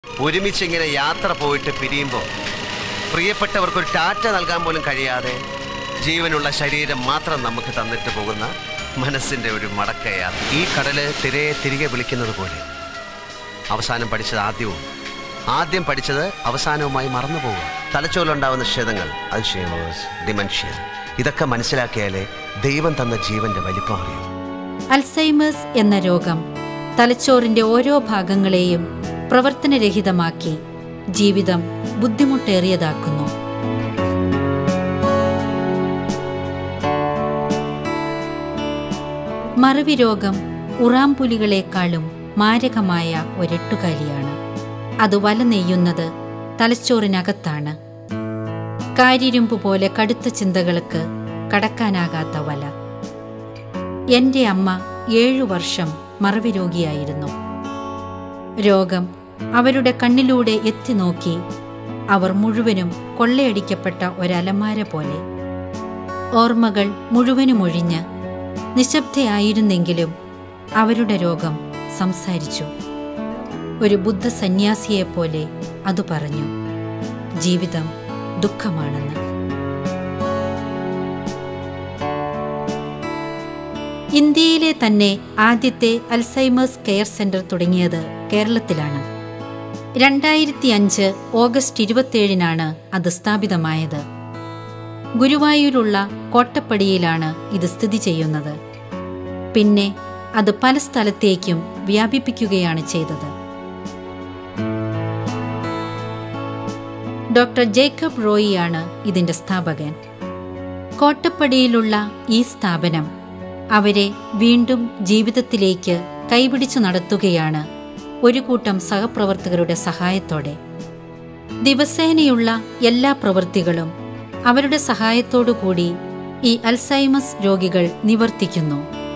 ഒരുമിച്ച് ഇങ്ങനെ യാത്ര പോയിട്ട് പിരിയുമ്പോൾ പ്രിയപ്പെട്ടവർക്കൊരു ടാറ്റ നൽകാൻ പോലും കഴിയാതെ ജീവനുള്ള ശരീരം മാത്രം നമുക്ക് തന്നിട്ട് പോകുന്ന മനസ്സിൻ്റെ ഒരു മടക്കയാത്ര ഈ കടല് തിരയെ തിരികെ വിളിക്കുന്നത് പോലെ അവസാനം പഠിച്ചത് ആദ്യവും ആദ്യം പഠിച്ചത് അവസാനവുമായി മറന്നു പോകുക തലച്ചോറിലുണ്ടാവുന്ന ക്ഷതങ്ങൾ അൽഷേമേഴ്സ് ഡിമെൻഷ്യ ഇതൊക്കെ മനസ്സിലാക്കിയാലേ ദൈവം തന്ന ജീവന്റെ വലിപ്പം അറിയൂ അൽസൈമേഴ്സ് എന്ന രോഗം തലച്ചോറിന്റെ ഓരോ ഭാഗങ്ങളെയും പ്രവർത്തനരഹിതമാക്കി ജീവിതം ബുദ്ധിമുട്ടേറിയതാക്കുന്നു മറവി രോഗം ഉറാംപുലികളെക്കാളും മാരകമായ ഒരെട്ടുകാലിയാണ് അത് വല നെയ്യുന്നത് തലച്ചോറിനകത്താണ് കാരിരുമ്പ് പോലെ കടുത്ത ചിന്തകൾക്ക് കടക്കാനാകാത്ത വല എന്റെ അമ്മ ഏഴു വർഷം മറവി രോഗിയായിരുന്നു രോഗം അവരുടെ കണ്ണിലൂടെ എത്തി നോക്കി അവർ മുഴുവനും കൊള്ളയടിക്കപ്പെട്ട ഒരലമാര പോലെ ഓർമ്മകൾ മുഴുവനും ഒഴിഞ്ഞ് നിശബ്ദയായിരുന്നെങ്കിലും അവരുടെ രോഗം സംസാരിച്ചു ഒരു ബുദ്ധ സന്യാസിയെപ്പോലെ അത് പറഞ്ഞു ജീവിതം ദുഃഖമാണെന്ന് ഇന്ത്യയിലെ തന്നെ ആദ്യത്തെ അൽസൈമേഴ്സ് കെയർ സെന്റർ തുടങ്ങിയത് കേരളത്തിലാണ് രണ്ടായിരത്തി അഞ്ച് ഓഗസ്റ്റ് ഇരുപത്തിയേഴിനാണ് അത് സ്ഥാപിതമായത് ഗുരുവായൂരുള്ള കോട്ടപ്പടിയിലാണ് ഇത് സ്ഥിതി ചെയ്യുന്നത് പിന്നെ അത് പല സ്ഥലത്തേക്കും വ്യാപിപ്പിക്കുകയാണ് ചെയ്തത് ഡോക്ടർ ജേക്കബ് റോയിയാണ് ഇതിന്റെ സ്ഥാപകൻ കോട്ടപ്പടിയിലുള്ള ഈ സ്ഥാപനം അവരെ വീണ്ടും ജീവിതത്തിലേക്ക് കൈപിടിച്ചു നടത്തുകയാണ് ഒരു കൂട്ടം സഹപ്രവർത്തകരുടെ സഹായത്തോടെ ദിവസേനയുള്ള എല്ലാ പ്രവൃത്തികളും അവരുടെ സഹായത്തോടു കൂടി ഈ അൽസൈമസ് രോഗികൾ നിവർത്തിക്കുന്നു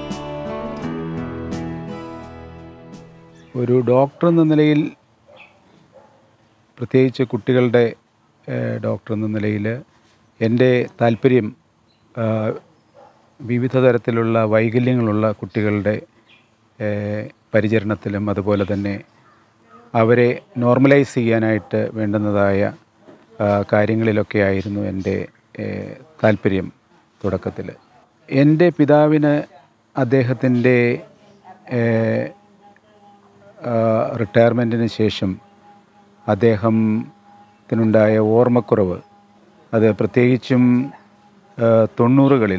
ഒരു ഡോക്ടർ എന്ന നിലയിൽ പ്രത്യേകിച്ച് കുട്ടികളുടെ ഏഹ്, ഡോക്ടർ എന്ന നിലയിൽ എൻ്റെ താല്പര്യം ആഹ്, വിവിധ തരത്തിലുള്ള വൈകല്യങ്ങളുള്ള കുട്ടികളുടെ ഏഹ്, പരിചരണത്തിലും അതുപോലെ തന്നെ അവരെ നോർമലൈസ് ചെയ്യാനായിട്ട് വേണ്ടുന്നതായ ആ, കാര്യങ്ങളിലൊക്കെ ആയിരുന്നു എൻ്റെ ഏഹ്, താല്പര്യം തുടക്കത്തിൽ എൻ്റെ പിതാവിന് അദ്ദേഹത്തിൻ്റെ ഏഹ്, റിട്ടയർമെൻറ്റിന് ശേഷം അദ്ദേഹത്തിനുണ്ടായ ഓർമ്മക്കുറവ് അത് പ്രത്യേകിച്ചും തൊണ്ണൂറുകളിൽ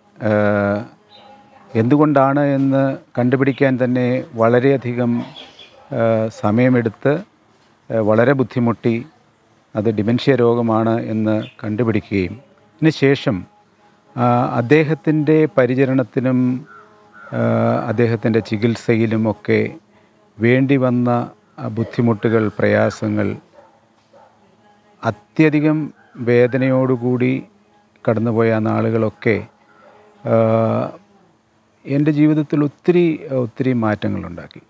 എന്തുകൊണ്ടാണ് എന്ന് കണ്ടുപിടിക്കാൻ തന്നെ വളരെയധികം ആ, സമയമെടുത്ത് ആ, വളരെ ബുദ്ധിമുട്ടി അത് ഡിമെൻഷ്യ രോഗമാണ് എന്ന് കണ്ടുപിടിക്കുകയും അതിന് ശേഷം ആ, അദ്ദേഹത്തിൻ്റെ പരിചരണത്തിനും ആ, അദ്ദേഹത്തിൻ്റെ ചികിത്സയിലുമൊക്കെ വേണ്ടി വന്ന ആ, ബുദ്ധിമുട്ടുകൾ പ്രയാസങ്ങൾ അത്യധികം വേദനയോടുകൂടി കടന്നുപോയ ആ നാളുകളൊക്കെ ആ, എൻ്റെ ജീവിതത്തിൽ ഒത്തിരി ഒത്തിരി മാറ്റങ്ങളുണ്ടാക്കി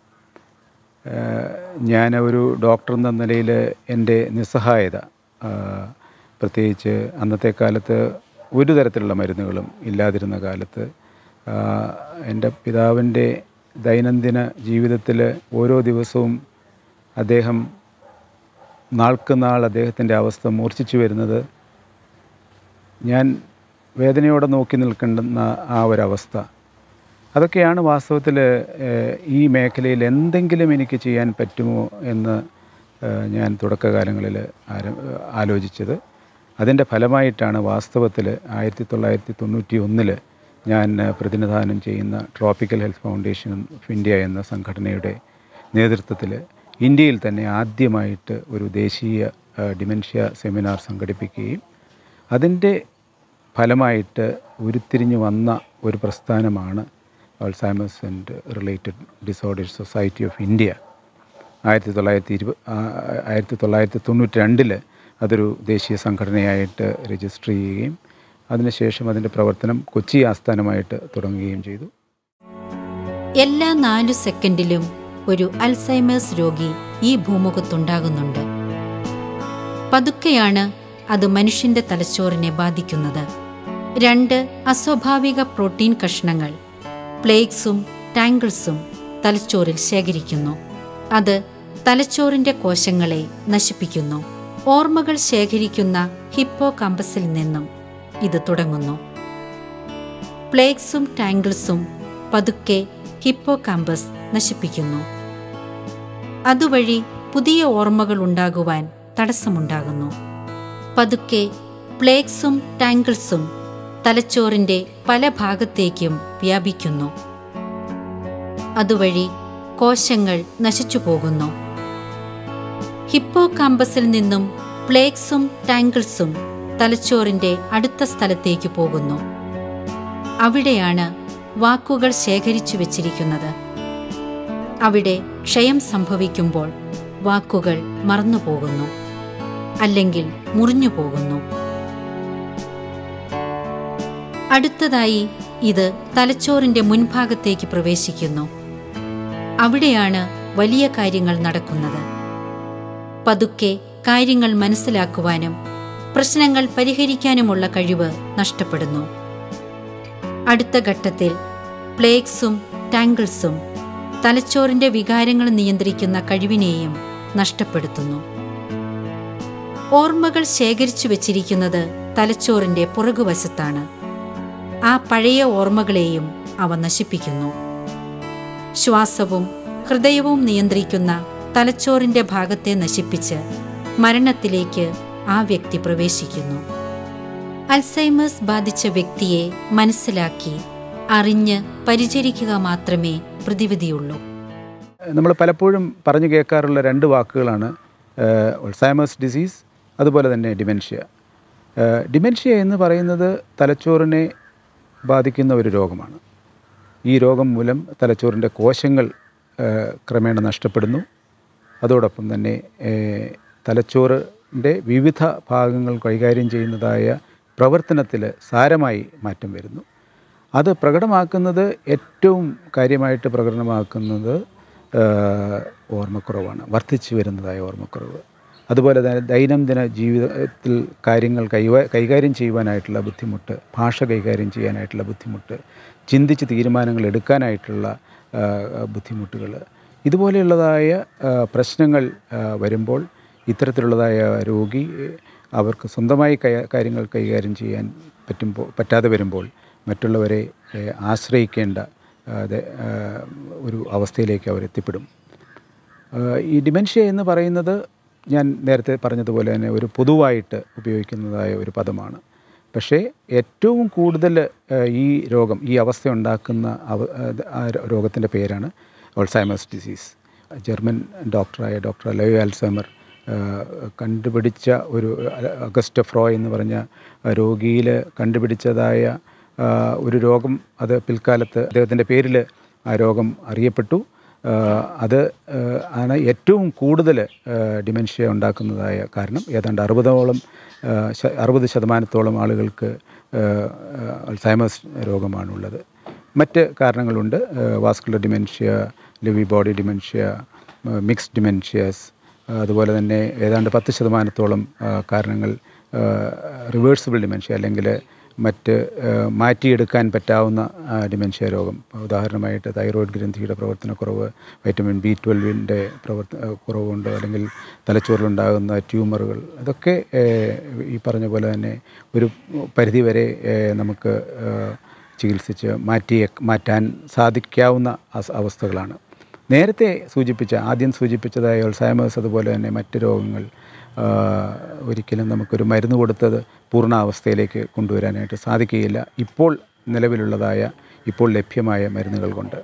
ഞാൻ ഒരു ഡോക്ടർ എന്ന നിലയിൽ എൻ്റെ നിസ്സഹായത ആ, പ്രത്യേകിച്ച് അന്നത്തെ കാലത്ത് ഒരു തരത്തിലുള്ള മരുന്നുകളും ഇല്ലാതിരുന്ന കാലത്ത് ആ, എൻ്റെ പിതാവിൻ്റെ ദൈനംദിന ജീവിതത്തിൽ ഓരോ ദിവസവും അദ്ദേഹം നാൾക്ക് നാൾ അദ്ദേഹത്തിൻ്റെ അവസ്ഥ മൂർച്ഛിച്ചു വരുന്നത് ഞാൻ വേദനയോടെ നോക്കി നിൽക്കേണ്ടുന്ന ആ ഒരവസ്ഥ അതൊക്കെയാണ് വാസ്തവത്തിൽ ഏഹ്, ഈ മേഖലയിൽ എന്തെങ്കിലും എനിക്ക് ചെയ്യാൻ പറ്റുമോ എന്ന് ഏഹ്, ഞാൻ തുടക്കകാലങ്ങളിൽ ആര ആലോചിച്ചത് അതിൻ്റെ ഫലമായിട്ടാണ് വാസ്തവത്തിൽ ആയിരത്തി തൊള്ളായിരത്തി തൊണ്ണൂറ്റി ഒന്നിൽ ഞാൻ ഏഹ്, പ്രതിനിധാനം ചെയ്യുന്ന tropical health foundation of India എന്ന സംഘടനയുടെ നേതൃത്വത്തിൽ ഇന്ത്യയിൽ തന്നെ ആദ്യമായിട്ട് ഒരു ദേശീയ ഏഹ്, ഡിമെൻഷ്യ സെമിനാർ സംഘടിപ്പിക്കുകയും അതിൻ്റെ ഫലമായിട്ട് ഉരുത്തിരിഞ്ഞു വന്ന ഒരു പ്രസ്ഥാനമാണ് Alzheimer's and related disorders society of India ആയിരത്തി തൊള്ളായിരത്തി ഇരുപ ആയിരത്തി തൊള്ളായിരത്തി തൊണ്ണൂറ്റി രണ്ടിൽ അതൊരു ദേശീയ സംഘടനയായിട്ട് രജിസ്റ്റർ ചെയ്യുകയും അതിനുശേഷം അതിൻ്റെ പ്രവർത്തനം കൊച്ചി ആസ്ഥാനമായിട്ട് തുടങ്ങുകയും ചെയ്തു എല്ലാ നാലു സെക്കൻഡിലും ഒരു അൽസൈമേഴ്സ് രോഗി ഈ ഭൂമുഖത്തുണ്ടാകുന്നുണ്ട് പതുക്കെയാണ് അത് മനുഷ്യന്റെ തലച്ചോറിനെ ബാധിക്കുന്നത് രണ്ട് അസ്വാഭാവിക പ്രോട്ടീൻ കഷ്ണങ്ങൾ പ്ലേഗ്സും ടാങ്കിൾസും തലച്ചോറിൽ ശേഖരിക്കുന്നു അത് തലച്ചോറിന്റെ കോശങ്ങളെ നശിപ്പിക്കുന്നു ഓർമ്മകൾ ശേഖരിക്കുന്ന ഹിപ്പോ കമ്പസിൽ നിന്നും ഇത് തുടങ്ങുന്നു പ്ലേഗ്സും ടാങ്കിൾസും പതുക്കെ ഹിപ്പോ കമ്പസ് നശിപ്പിക്കുന്നു അതുവഴി പുതിയ ഓർമ്മകൾ ഉണ്ടാകുവാൻ തടസ്സമുണ്ടാകുന്നു പതുക്കെ പ്ലേഗ്സും ടാങ്കിൾസും തലച്ചോറിന്റെ പല ഭാഗത്തേക്കും വ്യാപിക്കുന്നു അതുവഴി കോശങ്ങൾ നശിച്ചു പോകുന്നു ഹിപ്പോ കാമ്പസിൽ നിന്നും പ്ലേഗ്സും ടാങ്കിൾസും തലച്ചോറിന്റെ അടുത്ത സ്ഥലത്തേക്ക് പോകുന്നു അവിടെയാണ് വാക്കുകൾ ശേഖരിച്ചു വച്ചിരിക്കുന്നത് അവിടെ ക്ഷയം സംഭവിക്കുമ്പോൾ വാക്കുകൾ മറന്നുപോകുന്നു അല്ലെങ്കിൽ മുറിഞ്ഞു പോകുന്നു അടുത്തതായി ഇത് തലച്ചോറിന്റെ മുൻഭാഗത്തേക്ക് പ്രവേശിക്കുന്നു അവിടെയാണ് വലിയ കാര്യങ്ങൾ നടക്കുന്നത് പതുക്കെ കാര്യങ്ങൾ മനസ്സിലാക്കുവാനും പ്രശ്നങ്ങൾ പരിഹരിക്കാനുമുള്ള കഴിവ് നഷ്ടപ്പെടുന്നു അടുത്ത ഘട്ടത്തിൽ പ്ലേഗ്സും ടാങ്കിൾസും തലച്ചോറിന്റെ വികാരങ്ങൾ നിയന്ത്രിക്കുന്ന കഴിവിനെയും നഷ്ടപ്പെടുത്തുന്നു ഓർമ്മകൾ ശേഖരിച്ചു വച്ചിരിക്കുന്നത് തലച്ചോറിന്റെ പുറകുവശത്താണ് ആ പഴയ ഓർമ്മകളെയും അവ നശിപ്പിക്കുന്നു ശ്വാസവും ഹൃദയവും നിയന്ത്രിക്കുന്ന തലച്ചോറിന്റെ ഭാഗത്തെ നശിപ്പിച്ച് മരണത്തിലേക്ക് ആ വ്യക്തി പ്രവേശിക്കുന്നു അൽസൈമേഴ്സ് ബാധിച്ച വ്യക്തിയെ മനസ്സിലാക്കി അറിഞ്ഞ് പരിചരിക്കുക മാത്രമേ പ്രതിവിധിയുള്ളൂ നമ്മൾ പലപ്പോഴും പറഞ്ഞു കേൾക്കാറുള്ള രണ്ട് വാക്കുകളാണ് ഒൾസൈമേഴ്സ് ഡിസീസ് അതുപോലെ തന്നെ ഡിമെൻഷ്യ ഡിമെൻഷ്യ എന്ന് പറയുന്നത് തലച്ചോറിനെ ബാധിക്കുന്ന ഒരു രോഗമാണ് ഈ രോഗം മൂലം തലച്ചോറിൻ്റെ കോശങ്ങൾ ഏഹ്, ക്രമേണ നഷ്ടപ്പെടുന്നു അതോടൊപ്പം തന്നെ ഏഹ്, തലച്ചോറിൻ്റെ വിവിധ ഭാഗങ്ങൾ കൈകാര്യം ചെയ്യുന്നതായ പ്രവർത്തനത്തിൽ സാരമായി മാറ്റം വരുന്നു അത് പ്രകടമാക്കുന്നത് ഏറ്റവും കാര്യമായിട്ട് പ്രകടനമാക്കുന്നത് ഏഹ്, ഓർമ്മക്കുറവാണ് വർദ്ധിച്ചു വരുന്നതായ ഓർമ്മക്കുറവ് അതുപോലെ തന്നെ ദൈനംദിന ജീവിതത്തിൽ കാര്യങ്ങൾ കൈവ കൈകാര്യം ചെയ്യുവാനായിട്ടുള്ള ബുദ്ധിമുട്ട് ഭാഷ കൈകാര്യം ചെയ്യാനായിട്ടുള്ള ബുദ്ധിമുട്ട് ചിന്തിച്ച് തീരുമാനങ്ങൾ എടുക്കാനായിട്ടുള്ള ബുദ്ധിമുട്ടുകൾ ഇതുപോലെയുള്ളതായ ആ, പ്രശ്നങ്ങൾ ആ, വരുമ്പോൾ ഇത്തരത്തിലുള്ളതായ രോഗി അവർക്ക് സ്വന്തമായി കൈ കാര്യങ്ങൾ കൈകാര്യം ചെയ്യാൻ പറ്റുമ്പോൾ പറ്റാതെ വരുമ്പോൾ മറ്റുള്ളവരെ ഏ, ആശ്രയിക്കേണ്ട ആ, ദ- ആ, ഒരു അവസ്ഥയിലേക്ക് അവർ എത്തിപ്പെടും ആ, ഈ ഡിമെൻഷ്യ എന്ന് പറയുന്നത് ഞാൻ നേരത്തെ പറഞ്ഞതുപോലെ തന്നെ ഒരു പൊതുവായിട്ട് ഉപയോഗിക്കുന്നതായ ഒരു പദമാണ് പക്ഷേ ഏറ്റവും കൂടുതൽ ആ, ഈ രോഗം ഈ അവസ്ഥ ഉണ്ടാക്കുന്ന അവ ആ രോഗത്തിൻ്റെ പേരാണ് ഓൾസൈമേഴ്സ് ഡിസീസ് ജർമ്മൻ ഡോക്ടറായ ഡോക്ടർ ലയോ ആൽസൈമർ ആ, കണ്ടുപിടിച്ച ഒരു അഗസ്റ്റ് ഫ്രോയ് എന്ന് പറഞ്ഞ രോഗിയിൽ കണ്ടുപിടിച്ചതായ ആ, ഒരു രോഗം അത് പിൽക്കാലത്ത് അദ്ദേഹത്തിൻ്റെ പേരിൽ ആ രോഗം അറിയപ്പെട്ടു ആ, അത് ആ, ആണ് ഏറ്റവും കൂടുതൽ ഡിമെൻഷ്യ ഉണ്ടാക്കുന്നതായ കാരണം ഏതാണ്ട് അറുപതോളം ആ, ശ- അറുപത് ശതമാനത്തോളം ആളുകൾക്ക് ആ, ആ, അൾസൈമേഴ്സ് രോഗമാണുള്ളത് മറ്റ് കാരണങ്ങളുണ്ട് vascular dementia Lewy body dementia mixed dementias അതുപോലെ തന്നെ ഏതാണ്ട് പത്ത് ശതമാനത്തോളം ആ, കാരണങ്ങൾ റിവേഴ്സിബിൾ ഡിമെൻഷ്യ അല്ലെങ്കിൽ മറ്റ് ആ, മാറ്റിയെടുക്കാൻ പറ്റാവുന്ന ആ, ഡിമെൻഷ്യ രോഗം ഉദാഹരണമായിട്ട് തൈറോയ്ഡ് ഗ്രന്ഥിയുടെ പ്രവർത്തനക്കുറവ് വൈറ്റമിൻ ബി ട്വൽവിൻ്റെ പ്രവർത്ത ആ, കുറവുണ്ട് അല്ലെങ്കിൽ തലച്ചോറിലുണ്ടാകുന്ന ട്യൂമറുകൾ അതൊക്കെ ഏ, ഈ പറഞ്ഞ പോലെ തന്നെ ഒരു പരിധിവരെ ഏ, നമുക്ക് ആ, ചികിത്സിച്ച് മാറ്റി മാറ്റാൻ സാധിക്കാവുന്ന അസ് അവസ്ഥകളാണ് നേരത്തെ സൂചിപ്പിച്ച ആദ്യം സൂചിപ്പിച്ചതായ അൾസൈമേഴ്സ് അതുപോലെ തന്നെ മറ്റ് രോഗങ്ങൾ ആ, ഒരിക്കലും നമുക്കൊരു മരുന്ന് കൊടുത്തത് പൂർണ്ണാവസ്ഥയിലേക്ക് കൊണ്ടുവരാനായിട്ട് സാധിക്കുകയില്ല ഇപ്പോൾ നിലവിലുള്ളതായ ഇപ്പോൾ ലഭ്യമായ മരുന്നുകൾ കൊണ്ട്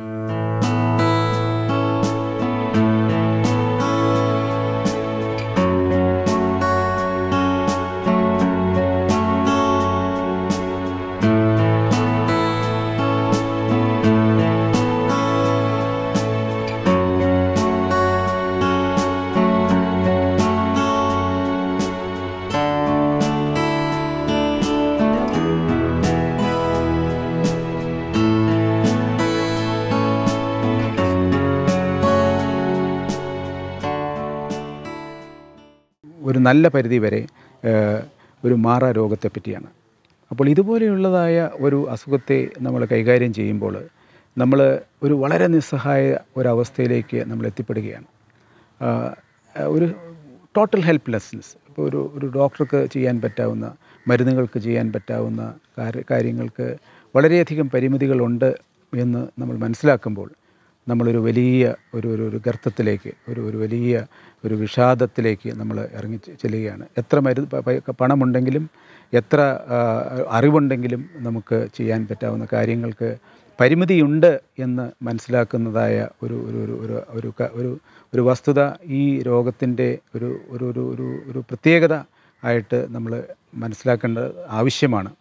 ഒരു നല്ല പരിധി വരെ ഏഹ്, ഒരു മാറാ രോഗത്തെ പറ്റിയാണ് അപ്പോൾ ഇതുപോലെയുള്ളതായ ഒരു അസുഖത്തെ നമ്മൾ കൈകാര്യം ചെയ്യുമ്പോൾ നമ്മൾ ഒരു വളരെ നിസ്സഹായ ഒരവസ്ഥയിലേക്ക് നമ്മൾ എത്തിപ്പെടുകയാണ് ആ, ഒരു ടോട്ടൽ ഹെൽപ്ലെസ്നെസ് ഇപ്പോൾ ഒരു ഒരു ഡോക്ടർക്ക് ചെയ്യാൻ പറ്റാവുന്ന മരുന്നുകൾക്ക് ചെയ്യാൻ പറ്റാവുന്ന കാര്യ- കാര്യങ്ങൾക്ക് വളരെയധികം പരിമിതികളുണ്ട് എന്ന് നമ്മൾ മനസ്സിലാക്കുമ്പോൾ നമ്മളൊരു വലിയ ഒരു ഒരു ഒരു ഗർത്തത്തിലേക്ക് ഒരു ഒരു വലിയ ഒരു വിഷാദത്തിലേക്ക് നമ്മൾ ഇറങ്ങി ചെ- ചെല്ലുകയാണ് എത്ര മരുന്ന് പ- പ- പണമുണ്ടെങ്കിലും എത്ര ആ, അറിവുണ്ടെങ്കിലും നമുക്ക് ചെയ്യാൻ പറ്റാവുന്ന കാര്യങ്ങൾക്ക് പരിമിതിയുണ്ട് എന്ന് മനസ്സിലാക്കുന്നതായ ഒരു ഒരു ഒരു ഒരു ഒരു ക- ഒരു ഒരു വസ്തുത ഈ രോഗത്തിൻ്റെ ഒരു ഒരു ഒരു ഒരു ഒരു പ്രത്യേകത ആയിട്ട് നമ്മൾ മനസ്സിലാക്കേണ്ട ആവശ്യമാണ്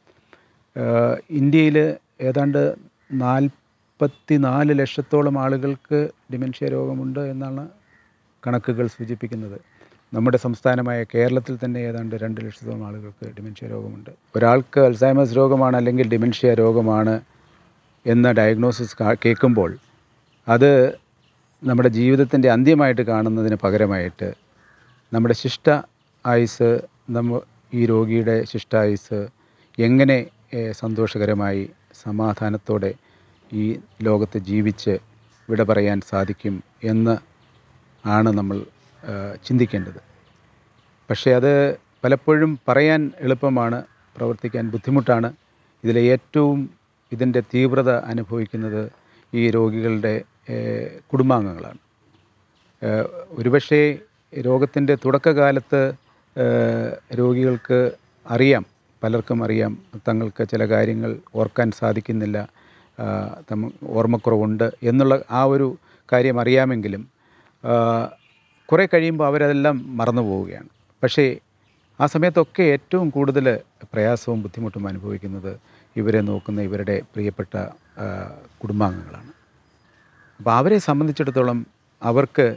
ഇന്ത്യയിൽ ഏതാണ്ട് നാൽപ്പത്തി നാല് ലക്ഷത്തോളം ആളുകൾക്ക് ഡിമെൻഷ്യ രോഗമുണ്ട് എന്നാണ് കണക്കുകൾ സൂചിപ്പിക്കുന്നത് നമ്മുടെ സംസ്ഥാനമായ കേരളത്തിൽ തന്നെ ഏതാണ്ട് രണ്ട് ലക്ഷത്തോളം ആളുകൾക്ക് ഡിമെൻഷ്യ രോഗമുണ്ട് ഒരാൾക്ക് അൽസൈമേഴ്സ് രോഗമാണ് അല്ലെങ്കിൽ ഡിമെൻഷ്യ രോഗമാണ് എന്ന ഡയഗ്നോസിസ് കാ- കേൾക്കുമ്പോൾ അത് നമ്മുടെ ജീവിതത്തിൻ്റെ അന്ത്യമായിട്ട് കാണുന്നതിന് പകരമായിട്ട് നമ്മുടെ ശിഷ്ട ആയുസ് നമ്മ ഈ രോഗിയുടെ ശിഷ്ടായുസ് എങ്ങനെ ഏഹ്, സന്തോഷകരമായി സമാധാനത്തോടെ ഈ ലോകത്ത് ജീവിച്ച് വിട പറയാൻ സാധിക്കും എന്ന് ആണ് നമ്മൾ ഏഹ്, ചിന്തിക്കേണ്ടത് പക്ഷേ അത് പലപ്പോഴും പറയാൻ എളുപ്പമാണ് പ്രവർത്തിക്കാൻ ബുദ്ധിമുട്ടാണ് ഇതിലെ ഏറ്റവും ഇതിൻ്റെ തീവ്രത അനുഭവിക്കുന്നത് ഈ രോഗികളുടെ ഏഹ്, കുടുംബാംഗങ്ങളാണ് ഏഹ്, ഒരുപക്ഷേ രോഗത്തിൻ്റെ തുടക്കകാലത്ത് ഏഹ്, രോഗികൾക്ക് അറിയാം പലർക്കും അറിയാം തങ്ങൾക്ക് ചില കാര്യങ്ങൾ ഓർക്കാൻ സാധിക്കുന്നില്ല ആഹ്, തമ്മ ഓർമ്മക്കുറവുണ്ട് എന്നുള്ള ആ ഒരു കാര്യം അറിയാമെങ്കിലും ആഹ്, കുറേ കഴിയുമ്പോൾ അവരതെല്ലാം മറന്നു പോവുകയാണ് പക്ഷേ ആ സമയത്തൊക്കെ ഏറ്റവും കൂടുതൽ പ്രയാസവും ബുദ്ധിമുട്ടും അനുഭവിക്കുന്നത് ഇവരെ നോക്കുന്ന ഇവരുടെ പ്രിയപ്പെട്ട ആഹ്, കുടുംബാംഗങ്ങളാണ് അപ്പോൾ അവരെ സംബന്ധിച്ചിടത്തോളം അവർക്ക്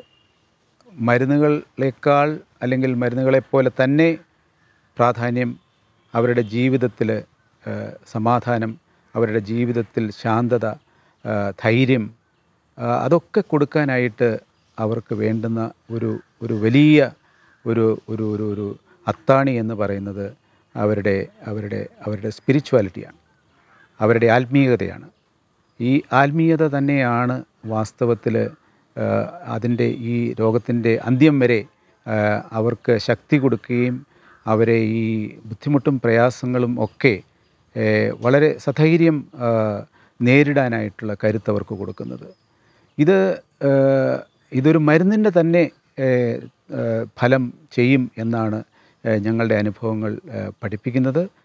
മരുന്നുകളേക്കാൾ അല്ലെങ്കിൽ മരുന്നുകളെപ്പോലെ തന്നെ പ്രാധാന്യം അവരുടെ ജീവിതത്തിൽ സമാധാനം അവരുടെ ജീവിതത്തിൽ ശാന്തത ആ, ധൈര്യം ആ, അതൊക്കെ കൊടുക്കാനായിട്ട് അവർക്ക് വേണ്ടുന്ന ഒരു ഒരു വലിയ ഒരു ഒരു ഒരു ഒരു അത്താണി എന്ന് പറയുന്നത് അവരുടെ അവരുടെ അവരുടെ സ്പിരിച്വാലിറ്റിയാണ് അവരുടെ ആത്മീയതയാണ് ഈ ആത്മീയത തന്നെയാണ് വാസ്തവത്തിൽ അതിൻ്റെ ഈ രോഗത്തിൻ്റെ അന്ത്യം വരെ ആ, അവർക്ക് ശക്തി കൊടുക്കുകയും അവരെ ഈ ബുദ്ധിമുട്ടും പ്രയാസങ്ങളും ഒക്കെ ഏ, വളരെ സധൈര്യം ആ, നേരിടാനായിട്ടുള്ള കരുത്ത് അവർക്ക് കൊടുക്കുന്നത് ഇത് ആ, ഇതൊരു മരുന്നിൻ്റെ തന്നെ ഏ, ആ, ഫലം ചെയ്യും എന്നാണ് ഏ, ഞങ്ങളുടെ അനുഭവങ്ങൾ ഏ, പഠിപ്പിക്കുന്നത്